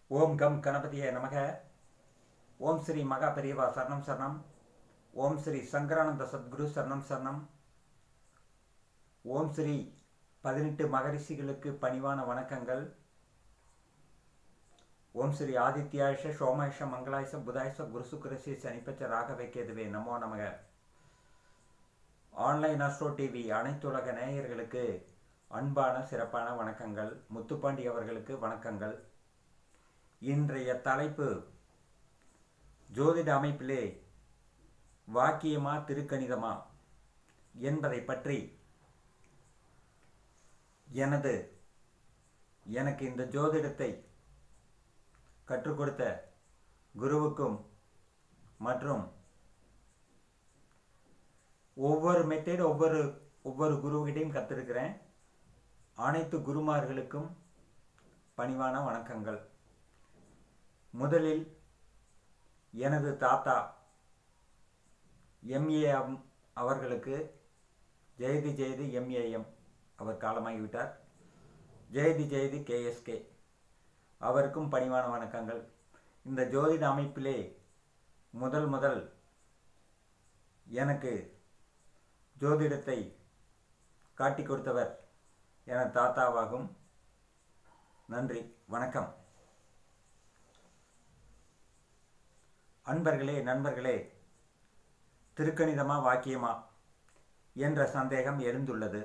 ஓம் come கணபதியே நமக ஓம் ஸ்ரீ மகா பெரியவா சரணம் சரணம் ஓம் ஸ்ரீ சங்கரானந்த சத்குரு சரணம் சரணம் ஓம் ஸ்ரீ பதினெட்டு மகரிஷிகளுக்கு பணிவான வணக்கங்கள் ஓம் ஸ்ரீ ஆதித்யாயஷ சோமேஷ மங்களாயச புதாயச குருசுக்கரசி சனிப்பச்ச ராகவே கேதுவே நமோ நமக ஆன்லைன் அஸ்ட்ரோ டிவி அனைத்துலக நேயர்களுக்கு அன்பான சிறப்பான வணக்கங்கள் முத்துப்பாண்டி அவர்களுக்கு வணக்கங்கள் இன்றைய தலைப்பு ஜோதிட அமைப்பிலே வாக்கியமா திருக்கணிதமா என்பதை பற்றி எனது எனக்கு இந்த ஜோதிடத்தை கற்றுக் கொடுத்த குருவுக்கும் மற்றும் ஒவ்வொரு மெத்தேடு ஒவ்வொரு ஒவ்வொரு குருவிகிட்டையும் கற்றுருக்கிறேன் அனைத்து குருமார்களுக்கும் பணிவான வணக்கங்கள் முதலில் எனது தாத்தா எம்ஏ அவர்களுக்கு ஜெயதி ஜெயதி எம்ஏஎம் அவர் காலமாகிவிட்டார் ஜெயதி ஜெயதி கேஎஸ்கே அவருக்கும் பணிவான வணக்கங்கள் இந்த ஜோதிட அமைப்பிலே முதல் முதல் எனக்கு ஜோதிடத்தை காட்டி கொடுத்தவர் எனது தாத்தாவாகும் நன்றி வணக்கம் அன்பர்களே நண்பர்களே திருக்கணிதமா வாக்கியமா என்ற சந்தேகம் எழுந்துள்ளது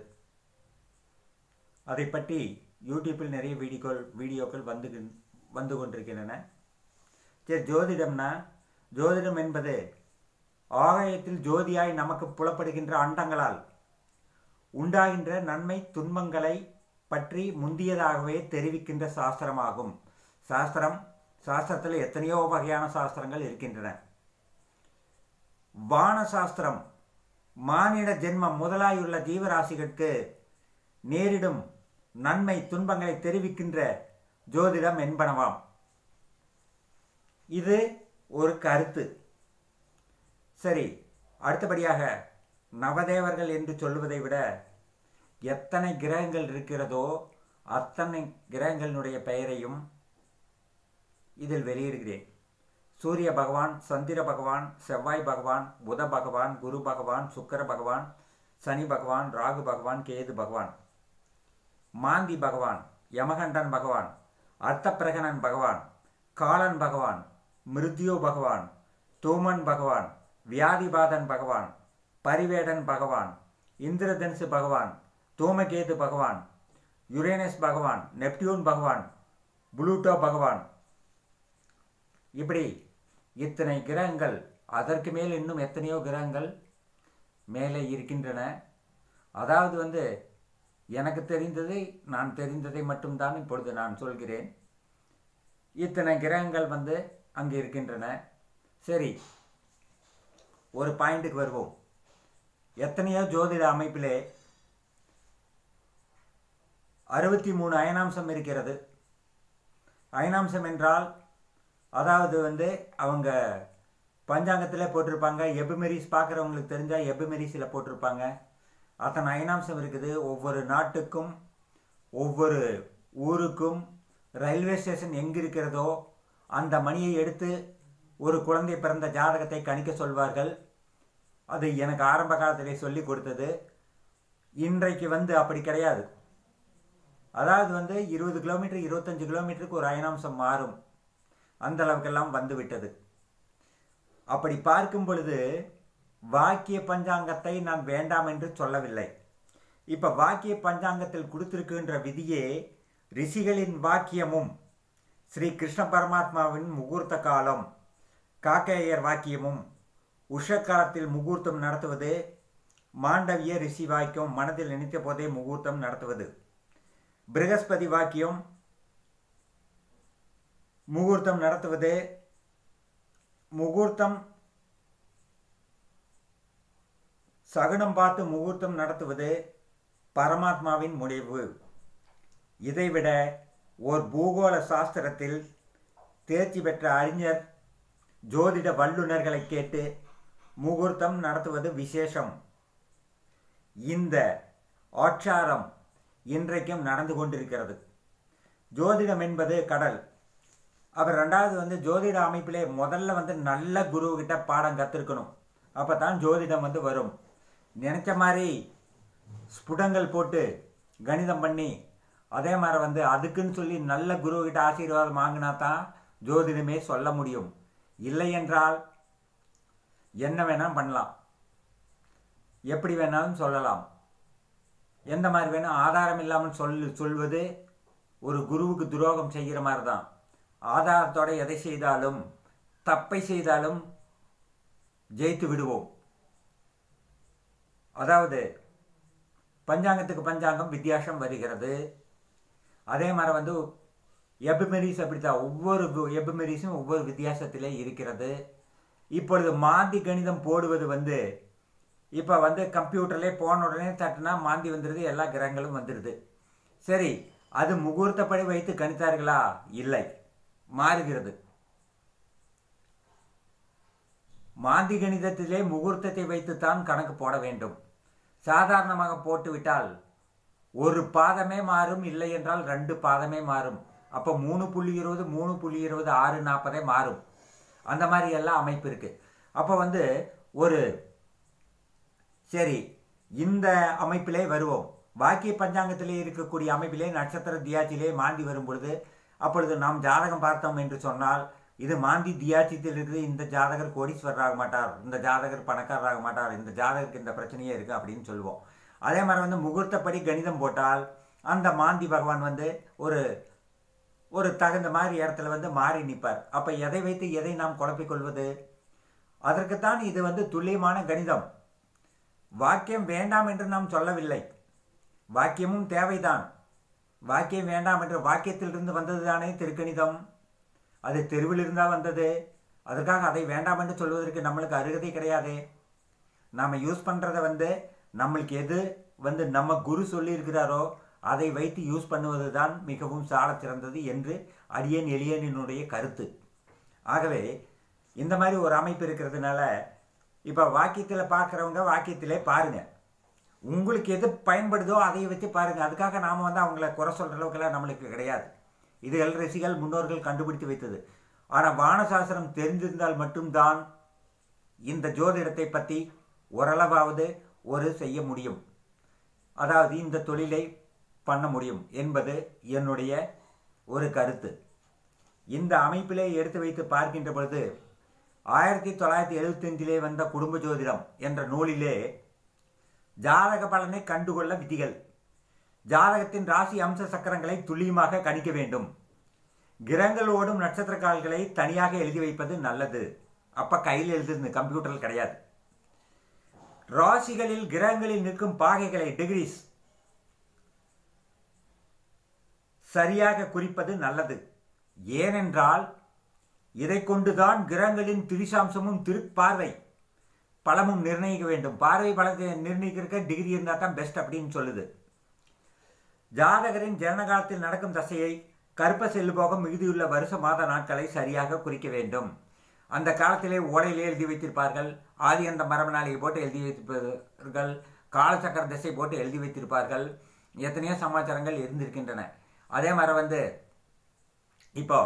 அதை பற்றி யூடியூப்பில் நிறைய வீடியோக்கள் வீடியோக்கள் வந்து வந்து கொண்டிருக்கின்றன சரி ஜோதிடம்னா ஜோதிடம் என்பது ஆகாயத்தில் ஜோதியாய் நமக்கு புலப்படுகின்ற அண்டங்களால் உண்டாகின்ற நன்மை துன்பங்களை பற்றி முந்தியதாகவே தெரிவிக்கின்ற சாஸ்திரமாகும் சாஸ்திரம் சாஸ்திரத்தில் எத்தனையோ வகையான சாஸ்திரங்கள் இருக்கின்றன வான சாஸ்திரம் மானிட ஜென்மம் முதலாயுள்ள ஜீவராசிகளுக்கு நேரிடும் நன்மை துன்பங்களை தெரிவிக்கின்ற ஜோதிடம் என்பனவாம் இது ஒரு கருத்து சரி அடுத்தபடியாக நவதேவர்கள் என்று சொல்லுவதை விட எத்தனை கிரகங்கள் இருக்கிறதோ அத்தனை கிரகங்களினுடைய பெயரையும் இதில் வெளியிடுகிறேன் சூரிய பகவான் சந்திர பகவான் செவ்வாய் பகவான் புத பகவான் குரு பகவான் சுக்கர பகவான் சனி பகவான் ராகு பகவான் கேது பகவான் மாந்தி பகவான் யமகண்டன் பகவான் அர்த்தப்பிரகணன் பகவான் காலன் பகவான் மிருத்யு பகவான் தூமன் பகவான் வியாதிபாதன் பகவான் பரிவேடன் பகவான் இந்திரதன்சு பகவான் தூமகேது பகவான் யுரேனஸ் பகவான் நெப்டியூன் பகவான் புளூட்டோ பகவான் இப்படி இத்தனை கிரகங்கள் அதற்கு மேல் இன்னும் எத்தனையோ கிரகங்கள் மேலே இருக்கின்றன அதாவது வந்து எனக்கு தெரிந்ததை நான் தெரிந்ததை மட்டும்தான் இப்பொழுது நான் சொல்கிறேன் இத்தனை கிரகங்கள் வந்து அங்கே இருக்கின்றன சரி ஒரு பாயிண்ட்டுக்கு வருவோம் எத்தனையோ ஜோதிட அமைப்பிலே அறுபத்தி மூணு அயனாம்சம் இருக்கிறது அயனாம்சம் என்றால் அதாவது வந்து அவங்க பஞ்சாங்கத்தில் போட்டிருப்பாங்க எபுமெரிஸ் பார்க்குறவங்களுக்கு தெரிஞ்சால் எபுமெரிஸில் போட்டிருப்பாங்க அத்தனை அயனாம்சம் இருக்குது ஒவ்வொரு நாட்டுக்கும் ஒவ்வொரு ஊருக்கும் ரயில்வே ஸ்டேஷன் எங்கே இருக்கிறதோ அந்த மணியை எடுத்து ஒரு குழந்தை பிறந்த ஜாதகத்தை கணிக்க சொல்வார்கள் அது எனக்கு ஆரம்ப காலத்திலே சொல்லி கொடுத்தது இன்றைக்கு வந்து அப்படி கிடையாது அதாவது வந்து இருபது கிலோமீட்டர் இருபத்தஞ்சு கிலோமீட்டருக்கு ஒரு அயனாம்சம் மாறும் அந்த அளவுக்கெல்லாம் வந்து விட்டது அப்படி பார்க்கும் பொழுது வாக்கிய பஞ்சாங்கத்தை நான் வேண்டாம் என்று சொல்லவில்லை இப்போ வாக்கிய பஞ்சாங்கத்தில் கொடுத்திருக்கின்ற விதியே ரிஷிகளின் வாக்கியமும் ஸ்ரீ கிருஷ்ண பரமாத்மாவின் முகூர்த்த காலம் காக்கேயர் வாக்கியமும் உஷக்காலத்தில் முகூர்த்தம் நடத்துவது மாண்டவிய ரிஷி வாக்கியம் மனதில் நினைத்த போதே முகூர்த்தம் நடத்துவது பிரகஸ்பதி வாக்கியம் முகூர்த்தம் நடத்துவது முகூர்த்தம் சகுனம் பார்த்து முகூர்த்தம் நடத்துவது பரமாத்மாவின் முடிவு இதைவிட ஓர் பூகோள சாஸ்திரத்தில் தேர்ச்சி பெற்ற அறிஞர் ஜோதிட வல்லுநர்களை கேட்டு முகூர்த்தம் நடத்துவது விசேஷம் இந்த ஆச்சாரம் இன்றைக்கும் நடந்து கொண்டிருக்கிறது ஜோதிடம் என்பது கடல் அப்புறம் ரெண்டாவது வந்து ஜோதிட அமைப்பிலே முதல்ல வந்து நல்ல குரு கிட்ட பாடம் கற்றுருக்கணும் அப்போ தான் ஜோதிடம் வந்து வரும் நினச்ச மாதிரி ஸ்புடங்கள் போட்டு கணிதம் பண்ணி அதே மாதிரி வந்து அதுக்குன்னு சொல்லி நல்ல குரு கிட்ட ஆசீர்வாதம் வாங்கினா தான் ஜோதிடமே சொல்ல முடியும் இல்லை என்றால் என்ன வேணாலும் பண்ணலாம் எப்படி வேணாலும் சொல்லலாம் எந்த மாதிரி வேணும் ஆதாரம் இல்லாமல் சொல் சொல்வது ஒரு குருவுக்கு துரோகம் செய்கிற மாதிரி தான் ஆதாரத்தோட எதை செய்தாலும் தப்பை செய்தாலும் ஜெயித்து விடுவோம் அதாவது பஞ்சாங்கத்துக்கு பஞ்சாங்கம் வித்தியாசம் வருகிறது அதே மாதிரி வந்து எபிமெரிஸ் அப்படித்தான் ஒவ்வொரு எபிமெரிஸும் ஒவ்வொரு வித்தியாசத்திலே இருக்கிறது இப்பொழுது மாந்தி கணிதம் போடுவது வந்து இப்போ வந்து கம்ப்யூட்டர்லேயே போன உடனே தட்டுனா மாந்தி வந்துடுது எல்லா கிரகங்களும் வந்துடுது சரி அது முகூர்த்தப்படி வைத்து கணித்தார்களா இல்லை மாறுகிறது மாந்தி கணிதத்திலே முகூர்த்தத்தை வைத்துத்தான் கணக்கு போட வேண்டும் சாதாரணமாக போட்டுவிட்டால் ஒரு பாதமே மாறும் இல்லை என்றால் ரெண்டு பாதமே மாறும் அப்போ மூணு புள்ளி இருபது மூணு புள்ளி இருபது ஆறு நாற்பதே மாறும் அந்த மாதிரி எல்லாம் அமைப்பு இருக்கு அப்போ வந்து ஒரு சரி இந்த அமைப்பிலே வருவோம் பாக்கிய பஞ்சாங்கத்திலே இருக்கக்கூடிய அமைப்பிலே நட்சத்திர தியாச்சிலே மாந்தி வரும் பொழுது அப்பொழுது நாம் ஜாதகம் பார்த்தோம் என்று சொன்னால் இது மாந்தி தியாச்சியத்தில் இருக்குது இந்த ஜாதகர் கோடீஸ்வரர் ஆக மாட்டார் இந்த ஜாதகர் பணக்காரர் ஆக மாட்டார் இந்த ஜாதகருக்கு இந்த பிரச்சனையே இருக்குது அப்படின்னு சொல்லுவோம் அதே மாதிரி வந்து முகூர்த்தப்படி கணிதம் போட்டால் அந்த மாந்தி பகவான் வந்து ஒரு ஒரு தகுந்த மாதிரி இடத்துல வந்து மாறி நிற்பார் அப்போ எதை வைத்து எதை நாம் குழப்பிக் கொள்வது அதற்குத்தான் இது வந்து துல்லியமான கணிதம் வாக்கியம் வேண்டாம் என்று நாம் சொல்லவில்லை வாக்கியமும் தேவைதான் வாக்கியம் வேண்டாம் என்று வாக்கியத்திலிருந்து வந்தது தானே திருக்கணிதம் அது தெருவில் இருந்தால் வந்தது அதுக்காக அதை வேண்டாம் என்று சொல்வதற்கு நம்மளுக்கு அருகதை கிடையாது நாம் யூஸ் பண்ணுறத வந்து நம்மளுக்கு எது வந்து நம்ம குரு சொல்லியிருக்கிறாரோ அதை வைத்து யூஸ் பண்ணுவது தான் மிகவும் சால சிறந்தது என்று அடியேன் எளியனினுடைய கருத்து ஆகவே இந்த மாதிரி ஒரு அமைப்பு இருக்கிறதுனால இப்போ வாக்கியத்தில் பார்க்குறவங்க வாக்கியத்திலே பாருங்கள் உங்களுக்கு எது பயன்படுதோ அதை வச்சு பாருங்கள் அதுக்காக நாம் வந்து அவங்கள குறை சொல்கிற அளவுக்குலாம் நம்மளுக்கு கிடையாது இது எல்ரசிகள் முன்னோர்கள் கண்டுபிடித்து வைத்தது ஆனால் வானசாஸ்திரம் தெரிந்திருந்தால் மட்டும்தான் இந்த ஜோதிடத்தை பற்றி ஓரளவாவது ஒரு செய்ய முடியும் அதாவது இந்த தொழிலை பண்ண முடியும் என்பது என்னுடைய ஒரு கருத்து இந்த அமைப்பிலே எடுத்து வைத்து பார்க்கின்ற பொழுது ஆயிரத்தி தொள்ளாயிரத்தி எழுபத்தஞ்சிலே வந்த குடும்ப ஜோதிடம் என்ற நூலிலே ஜாதக பலனை கண்டுகொள்ள விதிகள் ஜாதகத்தின் ராசி அம்ச சக்கரங்களை துல்லியமாக கணிக்க வேண்டும் கிரகங்கள் ஓடும் நட்சத்திர கால்களை தனியாக எழுதி வைப்பது நல்லது அப்ப கையில் எழுதுது கம்ப்யூட்டரில் கிடையாது ராசிகளில் கிரகங்களில் நிற்கும் பாகைகளை டிகிரிஸ் சரியாக குறிப்பது நல்லது ஏனென்றால் இதை கொண்டுதான் கிரகங்களின் திரிசாம்சமும் திருப்பார்வை பலமும் நிர்ணயிக்க வேண்டும் பார்வை பலத்தை நிர்ணயிக்கிறக்க டிகிரி இருந்தால் தான் பெஸ்ட் அப்படின்னு சொல்லுது ஜாதகரின் ஜனனகாலத்தில் நடக்கும் தசையை கருப்ப செல்லுபோகம் மிகுதியுள்ள வருஷ மாத நாட்களை சரியாக குறிக்க வேண்டும் அந்த காலத்திலே ஓலையிலே எழுதி வைத்திருப்பார்கள் ஆதி அந்த மரபநாளிகை போட்டு எழுதி வைத்திருப்பார்கள் காலச்சக்கர திசை போட்டு எழுதி வைத்திருப்பார்கள் எத்தனையோ சமாச்சாரங்கள் இருந்திருக்கின்றன அதே மாதிரி வந்து இப்போ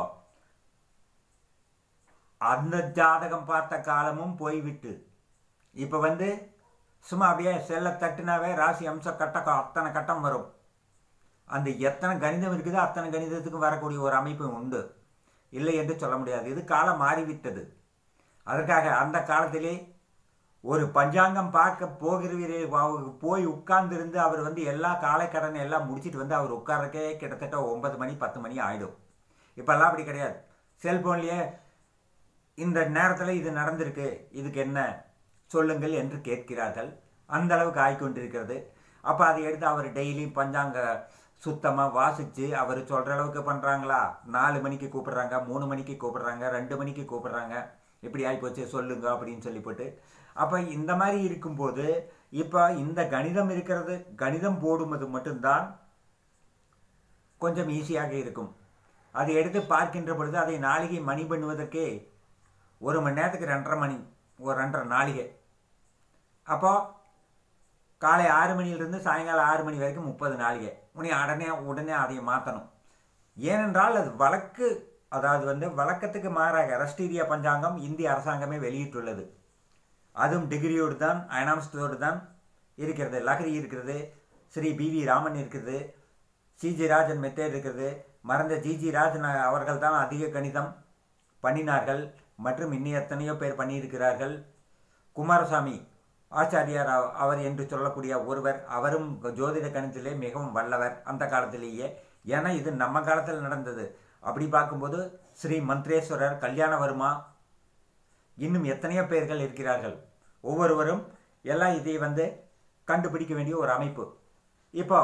அந்த ஜாதகம் பார்த்த காலமும் போய்விட்டு இப்போ வந்து சும்மா அப்படியே செல்ல தட்டுனாவே ராசி அம்சம் கட்ட அத்தனை கட்டம் வரும் அந்த எத்தனை கணிதம் இருக்குதோ அத்தனை கணிதத்துக்கும் வரக்கூடிய ஒரு அமைப்பு உண்டு இல்லை என்று சொல்ல முடியாது இது காலம் மாறிவிட்டது அதற்காக அந்த காலத்திலே ஒரு பஞ்சாங்கம் பார்க்க போகிறவரே போய் உட்கார்ந்துருந்து அவர் வந்து எல்லா காலைக்கடனை எல்லாம் முடிச்சிட்டு வந்து அவர் உட்கார்றக்கே கிட்டத்தட்ட ஒன்பது மணி பத்து மணி ஆகிடும் இப்போல்லாம் அப்படி கிடையாது செல்ஃபோன்லேயே இந்த நேரத்தில் இது நடந்திருக்கு இதுக்கு என்ன சொல்லுங்கள் என்று கேட்கிறார்கள் அந்த அளவுக்கு ஆகிக்கொண்டிருக்கிறது அப்போ அதை எடுத்து அவர் டெய்லி பஞ்சாங்க சுத்தமாக வாசித்து அவர் சொல்கிற அளவுக்கு பண்ணுறாங்களா நாலு மணிக்கு கூப்பிடுறாங்க மூணு மணிக்கு கூப்பிடுறாங்க ரெண்டு மணிக்கு கூப்பிடுறாங்க இப்படி ஆகிப்போச்சு சொல்லுங்க அப்படின்னு சொல்லி போட்டு அப்போ இந்த மாதிரி இருக்கும்போது இப்போ இந்த கணிதம் இருக்கிறது கணிதம் போடுவது மட்டும்தான் கொஞ்சம் ஈஸியாக இருக்கும் அதை எடுத்து பார்க்கின்ற பொழுது அதை நாளிகை மணி பண்ணுவதற்கே ஒரு மணி நேரத்துக்கு ரெண்டரை மணி ஒரு ரெண்டரை நாளிகை அப்போ காலை ஆறு மணியிலிருந்து சாயங்காலம் ஆறு மணி வரைக்கும் முப்பது நாளிகை உடனே உடனே உடனே அதை மாற்றணும் ஏனென்றால் அது வழக்கு அதாவது வந்து வழக்கத்துக்கு மாறாக ரஷ்டீரியா பஞ்சாங்கம் இந்திய அரசாங்கமே வெளியிட்டுள்ளது அதுவும் டிகிரியோடு தான் அயனாம்சத்தோடு தான் இருக்கிறது லஹரி இருக்கிறது ஸ்ரீ பி வி ராமன் இருக்கிறது சிஜி ராஜன் மெத்தேட் இருக்கிறது மறந்த ஜிஜி ராஜன் அவர்கள் தான் அதிக கணிதம் பண்ணினார்கள் மற்றும் இன்னும் எத்தனையோ பேர் பண்ணியிருக்கிறார்கள் குமாரசாமி ஆச்சாரியார் அவ- அவர் என்று சொல்லக்கூடிய ஒருவர் அவரும் ஜோதிட கணிதத்திலே மிகவும் வல்லவர் அந்த காலத்திலேயே ஏன்னா இது நம்ம காலத்தில் நடந்தது அப்படி பார்க்கும்போது ஸ்ரீ மந்த்ரேஸ்வரர் கல்யாணவர்மா இன்னும் எத்தனையோ பேர்கள் இருக்கிறார்கள் ஒவ்வொருவரும் எல்லாம் இதை வந்து கண்டுபிடிக்க வேண்டிய ஒரு அமைப்பு இப்போ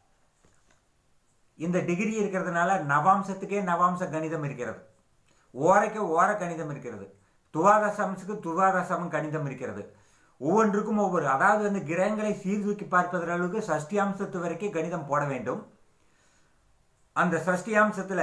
இந்த டிகிரி இருக்கிறதுனால நவாம்சத்துக்கே நவாம்ச கணிதம் இருக்கிறது ஓரைக்கு ஓர கணிதம் இருக்கிறது துவாதசம்ஸுக்கு துவாதசம் கணிதம் இருக்கிறது ஒவ்வொன்றுக்கும் ஒவ்வொரு அதாவது வந்து கிரகங்களை சீர்தூக்கி பார்ப்பதற்கு அளவுக்கு சஷ்டியாம்சத்து வரைக்கும் கணிதம் போட வேண்டும் அந்த சஷ்டியாம்சத்தில்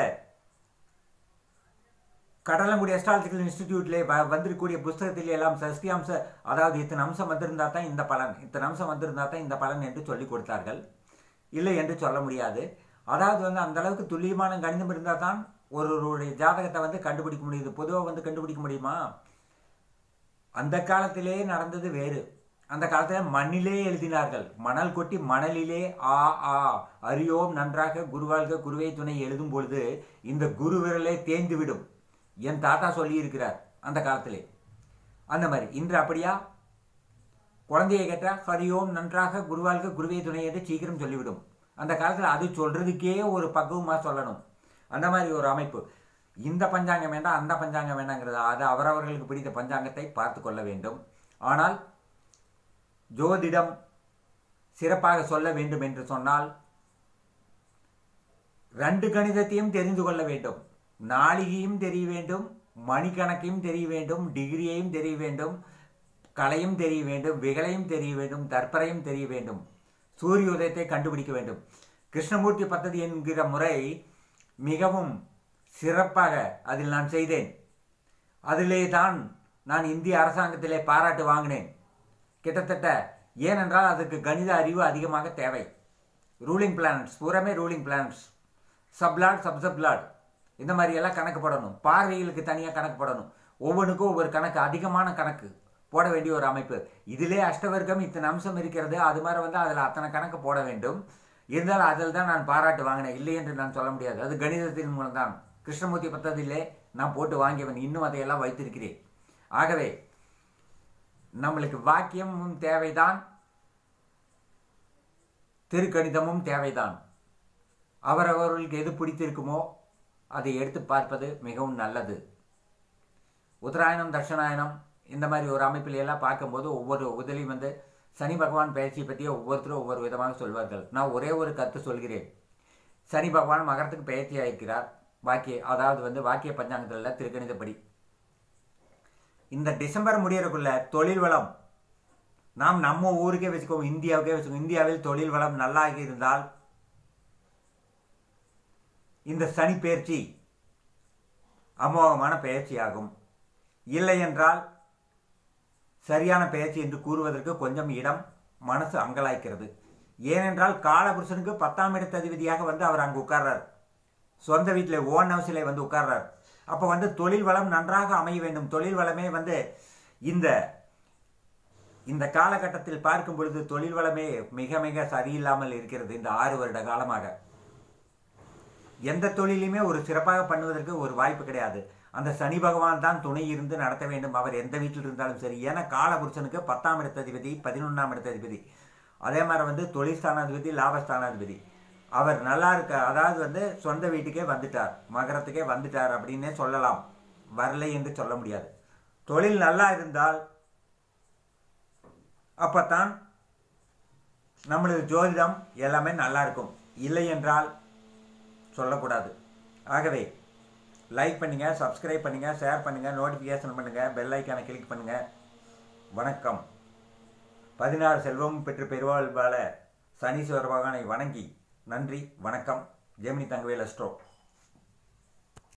கடலங்குடி அஸ்ட்ராலஜிக்கல் இன்ஸ்டிடியூட்ல வ- வந்திருக்கக்கூடிய புஸ்தகத்தில் எல்லாம் சஷ்டியாம்ச அதாவது இத்தனை அம்சம் வந்திருந்தா தான் இந்த பலன் இத்தனை அம்சம் வந்திருந்தா தான் இந்த பலன் என்று சொல்லிக் கொடுத்தார்கள் இல்லை என்று சொல்ல முடியாது அதாவது வந்து அந்த அளவுக்கு துல்லியமான கணிதம் இருந்தால் தான் ஒருவருடைய ஜாதகத்தை வந்து கண்டுபிடிக்க முடியுது பொதுவாக வந்து கண்டுபிடிக்க முடியுமா அந்த காலத்திலே நடந்தது வேறு அந்த காலத்தில் மண்ணிலே எழுதினார்கள் மணல் கொட்டி மணலிலே ஆ ஆ அறியோம் நன்றாக குருவாழ்க குருவை துணை எழுதும் பொழுது இந்த குரு விரலே தேய்ந்து விடும் என் தாத்தா சொல்லியிருக்கிறார் அந்த காலத்திலே அந்த மாதிரி இன்று அப்படியா குழந்தையை கேட்டால் ஹரியோம் நன்றாக குருவாழ்க குருவை துணை என்று சீக்கிரம் சொல்லிவிடும் அந்த காலத்தில் அது சொல்றதுக்கே ஒரு பக்குவமாக சொல்லணும் அந்த மாதிரி ஒரு அமைப்பு இந்த பஞ்சாங்கம் வேண்டாம் அந்த பஞ்சாங்கம் வேண்டாங்கிறது அது அவரவர்களுக்கு பிடித்த பஞ்சாங்கத்தை பார்த்து கொள்ள வேண்டும் ஆனால் ஜோதிடம் சிறப்பாக சொல்ல வேண்டும் என்று சொன்னால் ரெண்டு கணிதத்தையும் தெரிந்து கொள்ள வேண்டும் நாளிகையும் தெரிய வேண்டும் மணிக்கணக்கையும் தெரிய வேண்டும் டிகிரியையும் தெரிய வேண்டும் கலையும் தெரிய வேண்டும் விகலையும் தெரிய வேண்டும் தற்பரையும் தெரிய வேண்டும் சூரிய உதயத்தை கண்டுபிடிக்க வேண்டும் கிருஷ்ணமூர்த்தி பத்ததி என்கிற முறை மிகவும் சிறப்பாக அதில் நான் செய்தேன் அதிலே தான் நான் இந்திய அரசாங்கத்திலே பாராட்டு வாங்கினேன் கிட்டத்தட்ட ஏனென்றால் அதுக்கு கணித அறிவு அதிகமாக தேவை ரூலிங் பிளானட்ஸ் பூராமே ரூலிங் பிளானட்ஸ் சப்லாட் சப்சப்லாட் இந்த மாதிரி எல்லாம் கணக்கு போடணும் பார்வைகளுக்கு தனியாக கணக்கு போடணும் ஒவ்வொன்றுக்கும் ஒவ்வொரு கணக்கு அதிகமான கணக்கு போட வேண்டிய ஒரு அமைப்பு இதிலே அஷ்டவர்க்கம் இத்தனை அம்சம் இருக்கிறது அது மாதிரி வந்து அதில் அத்தனை கணக்கு போட வேண்டும் இருந்தாலும் அதில் தான் நான் பாராட்டு வாங்கினேன் இல்லை என்று நான் சொல்ல முடியாது அது கணிதத்தின் மூலம் தான் கிருஷ்ணமூர்த்தி பத்ததிலே நான் போட்டு வாங்கியவன் இன்னும் அதையெல்லாம் வைத்திருக்கிறேன் ஆகவே நம்மளுக்கு வாக்கியமும் தேவைதான் திருக்கணிதமும் தேவைதான் அவரவர்களுக்கு எது பிடித்திருக்குமோ அதை எடுத்து பார்ப்பது மிகவும் நல்லது உத்தராயணம் தட்சிணாயனம் இந்த மாதிரி ஒரு அமைப்பில் எல்லாம் பார்க்கும்போது ஒவ்வொரு உதவியும் வந்து சனி பகவான் பயிற்சியை பற்றி ஒவ்வொருத்தரும் ஒவ்வொரு விதமாக சொல்வார்கள் நான் ஒரே ஒரு கருத்து சொல்கிறேன் சனி பகவான் மகரத்துக்கு பயிற்சி ஆயிருக்கிறார் வாக்கிய அதாவது வந்து வாக்கிய பஞ்சாங்கத்தில் திருக்கணிதப்படி இந்த டிசம்பர் முடியறதுக்குள்ள தொழில் வளம் நாம் நம்ம ஊருக்கே வச்சுக்கோம் இந்தியாவுக்கே வச்சுக்கோம் இந்தியாவில் தொழில் வளம் நல்லாகி இருந்தால் இந்த சனி பயிற்சி அமோகமான பயிற்சியாகும் இல்லை என்றால் சரியான பயிற்சி என்று கூறுவதற்கு கொஞ்சம் இடம் மனசு அங்கலாய்க்கிறது ஏனென்றால் காலபுருஷனுக்கு பத்தாம் இடத்த அதிபதியாக வந்து அவர் அங்கு உட்கார்றார் சொந்த வீட்டில் ஓன் ஹவுஸில் வந்து உட்கார்றார் அப்போ வந்து தொழில் வளம் நன்றாக அமைய வேண்டும் தொழில் வளமே வந்து இந்த இந்த காலகட்டத்தில் பார்க்கும் பொழுது தொழில் வளமே மிக மிக சரியில்லாமல் இருக்கிறது இந்த ஆறு வருட காலமாக எந்த தொழிலுமே ஒரு சிறப்பாக பண்ணுவதற்கு ஒரு வாய்ப்பு கிடையாது அந்த சனி பகவான் தான் துணை இருந்து நடத்த வேண்டும் அவர் எந்த வீட்டில் இருந்தாலும் சரி ஏன்னா காலபுருஷனுக்கு பத்தாம் இடத்ததிபதி பதினொன்றாம் இடத்ததிபதி அதே மாதிரி வந்து தொழில் ஸ்தானாதிபதி லாபஸ்தானாதிபதி அவர் நல்லா இருக்க அதாவது வந்து சொந்த வீட்டுக்கே வந்துட்டார் மகரத்துக்கே வந்துட்டார் அப்படின்னே சொல்லலாம் வரலை என்று சொல்ல முடியாது தொழில் நல்லா இருந்தால் அப்பத்தான் நம்மளது ஜோதிடம் எல்லாமே நல்லா இருக்கும் இல்லை என்றால் சொல்லக்கூடாது ஆகவே லைக் பண்ணுங்கள் சப்ஸ்கிரைப் பண்ணுங்கள் ஷேர் பண்ணுங்கள் நோட்டிஃபிகேஷன் பண்ணுங்கள் பெல் ஐக்கானை கிளிக் பண்ணுங்கள் வணக்கம் பதினாறு செல்வம் பெற்று பெருவாழ்வாள சனீஸ்வர பகவானை வணங்கி நன்றி வணக்கம் ஜெமினி தங்கவேல் அஸ்ட்ரோ